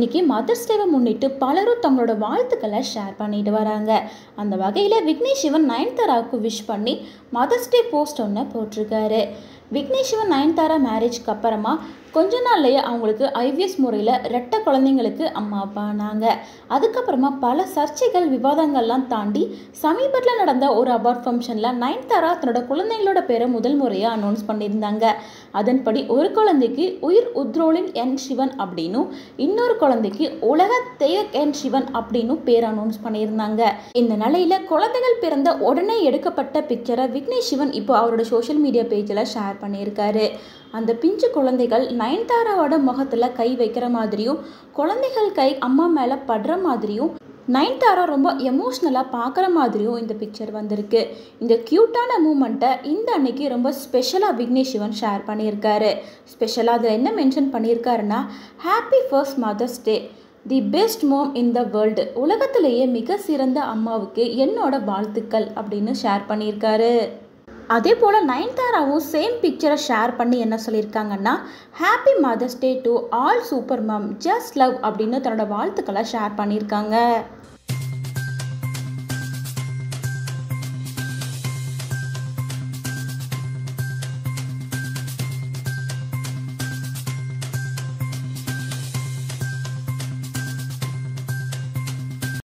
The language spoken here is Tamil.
இன்னைக்கு மதர்ஸ் டேவை முன்னிட்டு பலரும் தங்களோட வாழ்த்துக்களை ஷேர் பண்ணிட்டு வராங்க அந்த வகையில் விக்னேஷ் சிவன் நயன்தாராவுக்கு விஷ் பண்ணி மதர்ஸ் டே போஸ்ட் ஒன்று போட்டிருக்காரு விக்னேஷ் சிவன் நயன்தாரா மேரேஜ்க்கு அப்புறமா கொஞ்ச நாள்லயே அவங்களுக்கு ஐவிஎஸ் முறையில் ரெட்டை குழந்தைங்களுக்கு அம்மா அப்பா ஆனாங்க அதுக்கப்புறமா பல சர்ச்சைகள் விவாதங்கள்லாம் தாண்டி சமீபத்தில் நடந்த ஒரு அவார்ட் ஃபங்க்ஷனில் நயன்தாரா தன்னோட குழந்தைங்களோட பேரை முதல் முறையாக அனௌன்ஸ் பண்ணியிருந்தாங்க அதன்படி ஒரு குழந்தைக்கு உயிர் உத்ரோலின் என் சிவன் அப்படின்னும் இன்னொரு குழந்தைக்கு உலக தேவக் என் சிவன் அப்படின்னும் பேர் அனௌன்ஸ் பண்ணியிருந்தாங்க இந்த நிலையில குழந்தைகள் பிறந்த உடனே எடுக்கப்பட்ட பிக்சரை விக்னேஷ் சிவன் இப்போ அவரோட சோஷியல் மீடியா பேஜில் ஷேர் பண்ணியிருக்காரு அந்த பிஞ்சு குழந்தைகள் நயன்தாராவோட முகத்தில் கை வைக்கிற மாதிரியும் குழந்தைகள் கை அம்மா மேலே படுற மாதிரியும் நயன்தாரா ரொம்ப எமோஷ்னலாக பார்க்குற மாதிரியும் இந்த பிக்சர் வந்திருக்கு இந்த க்யூட்டான மூமெண்ட்டை இந்த அன்னைக்கு ரொம்ப ஸ்பெஷலாக விக்னேஷ் சிவன் ஷேர் பண்ணியிருக்காரு ஸ்பெஷலாக அதில் என்ன மென்ஷன் பண்ணியிருக்காருன்னா happy first mother's day the best mom in the world உலகத்திலேயே மிக சிறந்த அம்மாவுக்கு என்னோட வாழ்த்துக்கள் அப்படின்னு ஷேர் பண்ணியிருக்காரு அதே போல் நயன்தாராவும் சேம் பிக்சரை ஷேர் பண்ணி என்ன சொல்லியிருக்காங்கன்னா happy mother's day to all super mum just love அப்படின்னு தன்னோட வாழ்த்துக்களை ஷேர் பண்ணியிருக்காங்க